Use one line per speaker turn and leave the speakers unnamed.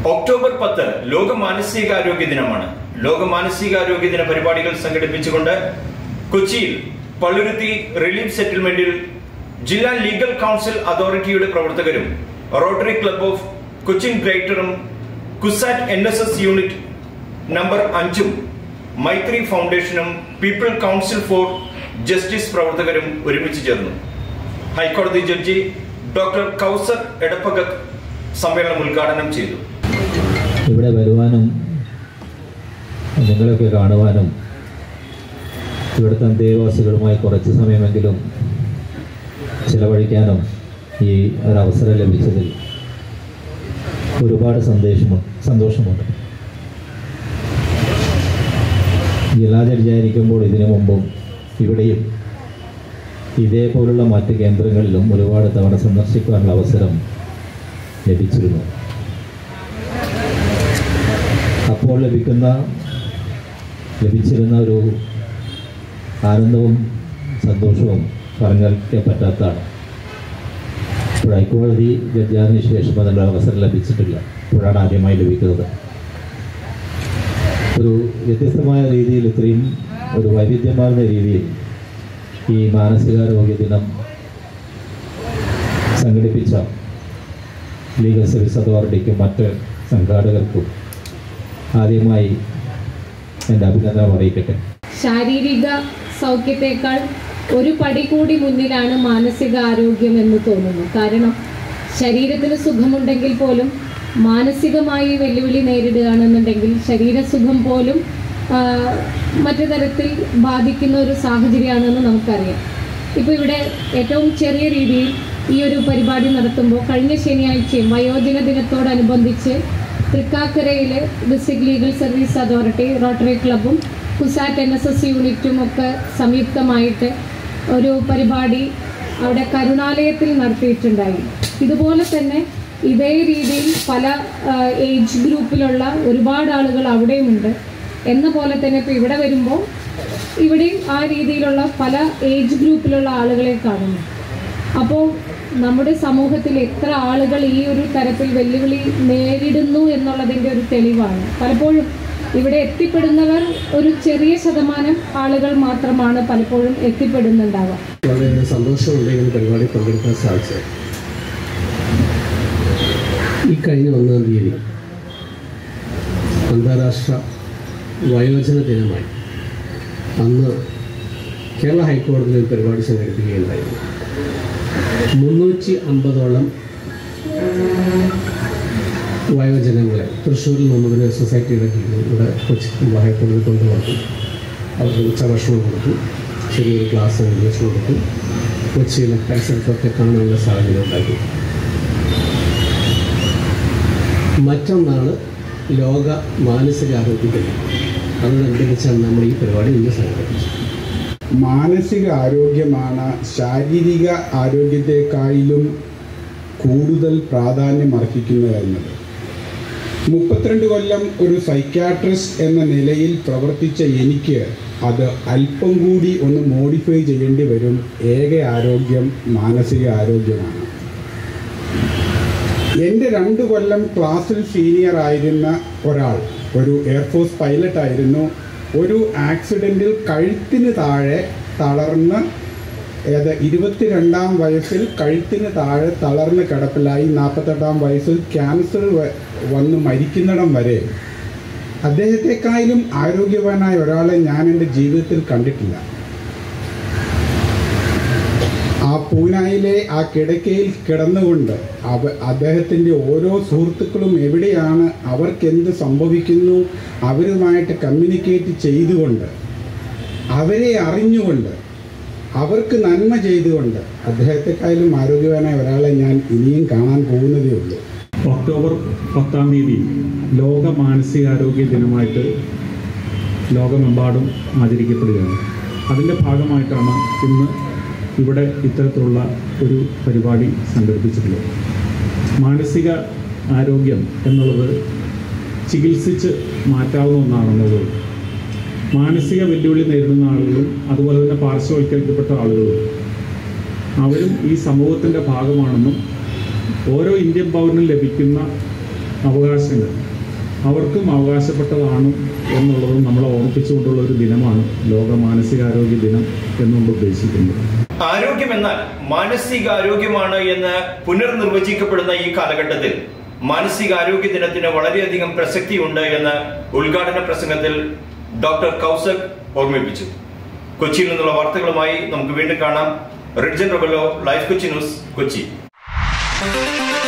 October പത്ത് ലോക മാനസികാരോഗ്യ ദിനമാണ് ലോക മാനസികാരോഗ്യ ദിന പരിപാടികൾ സംഘടിപ്പിച്ചുകൊണ്ട് കൊച്ചിയിൽ പള്ളുരുത്തി റിലീഫ് സെറ്റിൽമെന്റിൽ ജില്ലാ ലീഗൽ കൗൺസിൽ അതോറിറ്റിയുടെ പ്രവർത്തകരും റോട്ടറി ക്ലബ് ഓഫ് കൊച്ചിൻ ഗ്രേറ്ററും CUSAT N S S unit number അഞ്ചും മൈത്രി ഫൗണ്ടേഷനും പീപ്പിൾ കൗൺസിൽ ഫോർ ജസ്റ്റിസ് പ്രവർത്തകരും ഒരുമിച്ച് ചേർന്നു ഹൈക്കോടതി ജഡ്ജി ഡോക്ടർ കൗസർ എടപ്പകത്ത് സമ്മേളനം ഉദ്ഘാടനം ചെയ്തു
ഇവിടെ വരുവാനും നിങ്ങളൊക്കെ കാണുവാനും ഇവിടുത്തെ അന്തേവാസികളുമായി കുറച്ച് സമയമെങ്കിലും ചിലവഴിക്കാനും ഈ ഒരവസരം ലഭിച്ചതിൽ ഒരുപാട് സന്ദേശമുണ്ട് സന്തോഷമുണ്ട് ജില്ലാ ജഡ്ജിയായിരിക്കുമ്പോൾ ഇതിനു മുമ്പും ഇവിടെയും ഇതേപോലുള്ള മറ്റ് കേന്ദ്രങ്ങളിലും ഒരുപാട് തവണ സന്ദർശിക്കാനുള്ള അവസരം ലഭിച്ചിരുന്നു അപ്പോൾ ലഭിക്കുന്ന ലഭിച്ചിരുന്ന ഒരു ആനന്ദവും സന്തോഷവും പറഞ്ഞറിയിക്കാൻ പറ്റാത്തതാണ് ഇപ്പോൾ ഹൈക്കോടതി ജഡ്ജിയാതിന് ശേഷം അതിനുള്ള അവസരം ലഭിച്ചിട്ടില്ല ഇപ്പോഴാണ് ആദ്യമായി ലഭിക്കുന്നത് ഒരു വ്യത്യസ്തമായ രീതിയിൽ ഇത്രയും ഒരു വൈവിധ്യമാർന്ന രീതിയിൽ ഈ മാനസികാരോഗ്യ ദിനം സംഘടിപ്പിച്ച ലീഗൽ സർവീസ് അതോറിറ്റിക്കും മറ്റ് സംഘാടകർക്കും ആദ്യമായി എൻ്റെ അഭിനന്ദനം അറിയിക്കട്ടെ
ശാരീരിക സൗഖ്യത്തെക്കാൾ ഒരു പടി കൂടി മുന്നിലാണ് മാനസിക ആരോഗ്യം എന്ന് തോന്നുന്നു കാരണം ശരീരത്തിന് സുഖമുണ്ടെങ്കിൽ പോലും മാനസികമായി വെല്ലുവിളി നേരിടുകയാണെന്നുണ്ടെങ്കിൽ ശരീരസുഖം പോലും ആ, മറ്റു തരത്തിൽ ബാധിക്കുന്ന ഒരു സാഹചര്യമാണെന്ന് നമുക്കറിയാം ഇപ്പോൾ ഇവിടെ ഏറ്റവും ചെറിയ രീതിയിൽ ഈ ഒരു പരിപാടി നടത്തുമ്പോൾ കഴിഞ്ഞ ശനിയാഴ്ചയും വയോജന ദിനത്തോടനുബന്ധിച്ച് തൃക്കാക്കരയിലെ district legal service authority rotary ക്ലബും കുസാറ്റ് എൻ എസ് എസ് യൂണിറ്റും ഒക്കെ സംയുക്തമായിട്ട് ഒരു പരിപാടി അവിടെ കരുണാലയത്തിൽ നടത്തിയിട്ടുണ്ടായി ഇതുപോലെ തന്നെ ഇതേ രീതിയിൽ പല ഏജ് ഗ്രൂപ്പിലുള്ള ഒരുപാട് ആളുകൾ അവിടെയുമുണ്ട് എന്ന പോലെ തന്നെ ഇപ്പോൾ ഇവിടെ വരുമ്പോൾ ഇവിടെയും ആ രീതിയിലുള്ള പല ഏജ് ഗ്രൂപ്പിലുള്ള ആളുകളെ കാണുന്നു അപ്പോൾ നമ്മുടെ സമൂഹത്തിൽ എത്ര ആളുകൾ ഈ ഒരു തരത്തിൽ വെല്ലുവിളി നേരിടുന്നു എന്നുള്ളതിൻ്റെ ഒരു തെളിവാണ് പലപ്പോഴും ഇവിടെ എത്തിപ്പെടുന്നവർ ഒരു ചെറിയ ശതമാനം ആളുകൾ മാത്രമാണ് പലപ്പോഴും എത്തിപ്പെടുന്നുണ്ടാവുക
വളരെ സന്തോഷമുണ്ട് ഇങ്ങനെ പരിപാടി പങ്കെടുക്കാൻ സാധിച്ചത് ഈ കഴിഞ്ഞ ഒന്നാം തീയതി അന്താരാഷ്ട്ര വയോജന ദിനമായി അന്ന് കേരള ഹൈക്കോടതിയിൽ ഒരു പരിപാടി സംഘടിപ്പിക്കുകയുണ്ടായിരുന്നു മുന്നൂറ്റി അമ്പതോളം വയോജനങ്ങളെ തൃശ്ശൂരിൽ നിന്നതിന് സൊസൈറ്റിയുടെ കീഴിൽ ഇവിടെ കൊച്ചി ഹൈക്കോടതി കൊണ്ടുവന്നു അവർക്ക് ഉച്ചഭക്ഷണം കൊടുത്തു ചെറിയൊരു ക്ലാസ് ഇംഗ്ലീഷ് കൊടുത്തു കൊച്ചിയിലെ പരിസരത്തൊക്കെ കാണാനുള്ള സാഹചര്യം ഉണ്ടാക്കി മറ്റൊന്നാണ് ലോക മാനസികാരോഗ്യ ദിനം അതനുബന്ധിച്ചാണ് നമ്മൾ ഈ പരിപാടി ഇന്ന് സംഘടിപ്പിച്ചത്
മാനസിക ആരോഗ്യമാണ് ശാരീരിക ആരോഗ്യത്തെക്കാളിലും കൂടുതൽ പ്രാധാന്യം അർഹിക്കുന്നത് എന്നത് മുപ്പത്തിരണ്ട് കൊല്ലം ഒരു സൈക്യാട്രിസ്റ്റ് എന്ന നിലയിൽ പ്രവർത്തിച്ച എനിക്ക് അത് അല്പം കൂടി ഒന്ന് മോഡിഫൈ ചെയ്യേണ്ടി വരും ഏക ആരോഗ്യം മാനസിക ആരോഗ്യമാണ് എൻ്റെ രണ്ട് കൊല്ലം ക്ലാസ്സിൽ സീനിയർ ആയിരുന്ന ഒരാൾ ഒരു എയർഫോഴ്സ് പൈലറ്റ് ആയിരുന്നു ഒരു ആക്സിഡൻറ്റിൽ കഴുത്തിന് താഴെ തളർന്ന് ഏത് ഇരുപത്തിരണ്ടാം വയസ്സിൽ കഴുത്തിന് താഴെ തളർന്ന് കിടപ്പിലായി നാൽപ്പത്തെട്ടാം വയസ്സിൽ ക്യാൻസർ വ- വന്ന് മരിക്കുന്നിടം വരെ അദ്ദേഹത്തെക്കാളും ആരോഗ്യവാനായ ഒരാളെ ഞാൻ എൻ്റെ ജീവിതത്തിൽ കണ്ടിട്ടില്ല ആ പൂനായിലെ ആ കിടക്കയിൽ കിടന്നുകൊണ്ട് അവ അദ്ദേഹത്തിൻ്റെ ഓരോ സുഹൃത്തുക്കളും എവിടെയാണ് അവർക്കെന്ത് സംഭവിക്കുന്നു അവരുമായിട്ട് കമ്മ്യൂണിക്കേറ്റ് ചെയ്തുകൊണ്ട് അവരെ അറിഞ്ഞുകൊണ്ട് അവർക്ക് നന്മ ചെയ്തുകൊണ്ട് അദ്ദേഹത്തെക്കാളും ആരോഗ്യവാനായ ഒരാളെ ഞാൻ ഇനിയും കാണാൻ പോകുന്നതേ ഉള്ളൂ
ഒക്ടോബർ പത്താം തീയതി ലോക മാനസികാരോഗ്യ ദിനമായിട്ട് ലോകമെമ്പാടും ആചരിക്കപ്പെടുകയാണ് അതിൻ്റെ ഭാഗമായിട്ടാണ് ഇന്ന് ഇവിടെ ഇത്തരത്തിലുള്ള ഒരു പരിപാടി സംഘടിപ്പിച്ചിട്ടുള്ളത് മാനസിക ആരോഗ്യം എന്നുള്ളത് ചികിത്സിച്ച് മാറ്റാവുന്ന ഒന്നാണെന്നുള്ളത് മാനസിക വെല്ലുവിളി നേരിടുന്ന ആളുകളും അതുപോലെ തന്നെ പാർശ്വവൽക്കരിക്കപ്പെട്ട ആളുകളും അവരും ഈ സമൂഹത്തിൻ്റെ ഭാഗമാണെന്നും ഓരോ ഇന്ത്യൻ പൗരനും ലഭിക്കുന്ന അവകാശങ്ങൾ അവർക്കും അവകാശപ്പെട്ടതാണ് എന്നുള്ളതും നമ്മളെ ഓർമ്മിപ്പിച്ചുകൊണ്ടുള്ള ഒരു ദിനമാണ് ലോക മാനസികാരോഗ്യ ദിനം എന്നുകൊണ്ട് ഉദ്ദേശിക്കുന്നത്
ആരോഗ്യം എന്നാൽ മാനസികാരോഗ്യമാണ് എന്ന് പുനർനിർവചിക്കപ്പെടുന്ന ഈ കാലഘട്ടത്തിൽ മാനസികാരോഗ്യ ദിനത്തിന് വളരെയധികം പ്രസക്തിയുണ്ട് എന്ന് ഉദ്ഘാടന പ്രസംഗത്തിൽ ഡോക്ടർ കൗസക് ഓർമ്മിപ്പിച്ചു കൊച്ചിയിൽ നിന്നുള്ള വാർത്തകളുമായി നമുക്ക് വീണ്ടും കാണാം റിഡ്ജൻ റബലോ ലൈഫ് കൊച്ചി ന്യൂസ് കൊച്ചി